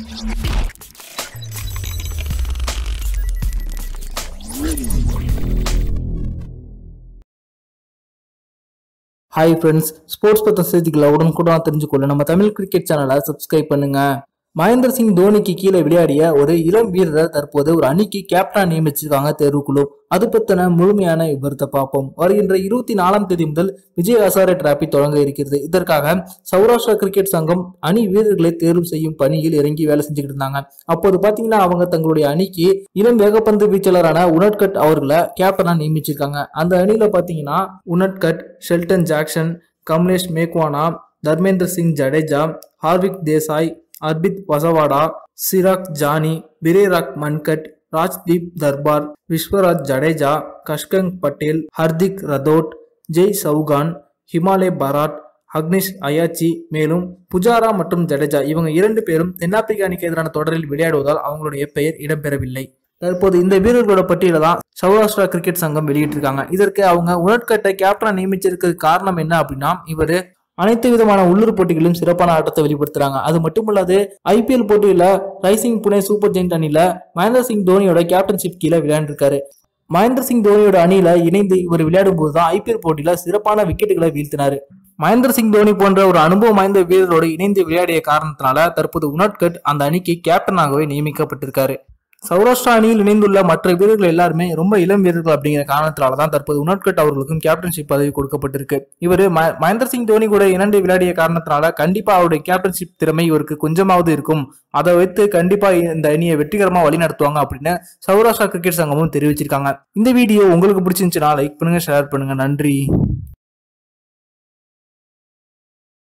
hi friends sports பற்ற செய்திகளை உடனுக்குடன் தெரிஞ்சுக்கொள்ள நம்ம தமிழ் கிரிக்கெட் சேனலை சப்ஸ்கிரைப் பண்ணுங்க மகேந்திர சிங் தோனிக்கு கீழே விளையாடிய ஒரு இளம் வீரரை தற்போது ஒரு அணிக்கு கேப்டனா நியமிச்சிருக்காங்க தேர்வுக்குழு அது பத்தின முழுமையான விவரத்தை பார்ப்போம் வருகின்ற இருபத்தி நாலாம் தேதி முதல் விஜய் ஹசாரே டிராபி தொடங்க இருக்கிறது இதற்காக சௌராஷ்டிரா கிரிக்கெட் சங்கம் அணி வீரர்களை தேர்வு செய்யும் பணியில் இறங்கி வேலை செஞ்சுக்கிட்டு இருந்தாங்க அப்போது பாத்தீங்கன்னா அவங்க தங்களுடைய அணிக்கு இளம் வேகப்பந்து வீச்சாளரான உனட்கட் அவர்களை கேப்டனா நியமிச்சிருக்காங்க அந்த அணியில பாத்தீங்கன்னா உனட்கட் ஷெல்டன் ஜாக்சன் கமலேஷ் மேக்வானா தர்மேந்திர சிங் ஜடேஜா ஹார்விக் தேசாய் அர்பித் வசவாடா சிராக் ஜானி பிரேராக் மன்கட் ராஜ்தீப் தர்பார் விஸ்வராஜ் ஜடேஜா கஷ்கங் பட்டேல் ஹர்திக் ரதோட் ஜெய் சவுகான் ஹிமாலய பராட் அக்னிஷ் அயாச்சி மேலும் புஜாரா மற்றும் ஜடேஜா இவங்க இரண்டு பேரும் தென்னாப்பிரிக்க அணிக்கு எதிரான தொடரில் விளையாடுவதால் அவங்களுடைய பெயர் இடம்பெறவில்லை தற்போது இந்த வீரர்களோட பட்டியலை தான் சௌராஷ்டிரா கிரிக்கெட் சங்கம் வெளியிட்டிருக்காங்க இதற்கு அவங்க உணர்கட்டை கேப்டனா நியமிச்சிருக்க காரணம் என்ன அப்படின்னா இவர் அனைத்து விதமான உள்ளூர் போட்டிகளிலும் சிறப்பான ஆட்டத்தை வெளிப்படுத்துறாங்க அது மட்டுமல்லாது ஐபிஎல் போட்டியில ரைசிங் புனே சூப்பர் ஜெயிண்ட் அணியில மகேந்திர சிங் தோனியோட கேப்டன்ஷிப் கீழே விளையாண்டிருக்காரு மகேந்திர சிங் தோனியோட அணியில இணைந்து இவர் விளையாடும் போது தான் ஐபிஎல் போட்டியில சிறப்பான விக்கெட்டுகளை வீழ்த்தினாரு மகேந்திர சிங் தோனி போன்ற ஒரு அனுபவம் வாய்ந்த வீரரோடு இணைந்து விளையாடிய காரணத்தினால தற்போது உனட்கட் அந்த அணிக்கு கேப்டனாகவே நியமிக்கப்பட்டிருக்காரு சௌராஷ்டிரா அணியில் இணைந்துள்ள மற்ற வீரர்கள் எல்லாருமே ரொம்ப இளம் வீரர்கள் அப்படிங்கிற காரணத்தினால தான் தற்போது உனட்கட் அவர்களுக்கும் கேப்டன்ஷிப் பதவி கொடுக்கப்பட்டிருக்கு இவர் மகேந்திர சிங் தோனி கூட இணைந்து விளையாடிய காரணத்தினால கண்டிப்பா அவருடைய கேப்டன்ஷிப் திறமை இவருக்கு கொஞ்சமாவது இருக்கும் அதை வைத்து கண்டிப்பா இந்த அணியை வெற்றிகரமா வழி நடத்துவாங்க அப்படின்னு சௌராஷ்டிரா கிரிக்கெட் சங்கமும் தெரிவிச்சிருக்காங்க இந்த வீடியோ உங்களுக்கு பிடிச்சிருந்துச்சுன்னா லைக் பண்ணுங்க ஷேர் பண்ணுங்க நன்றி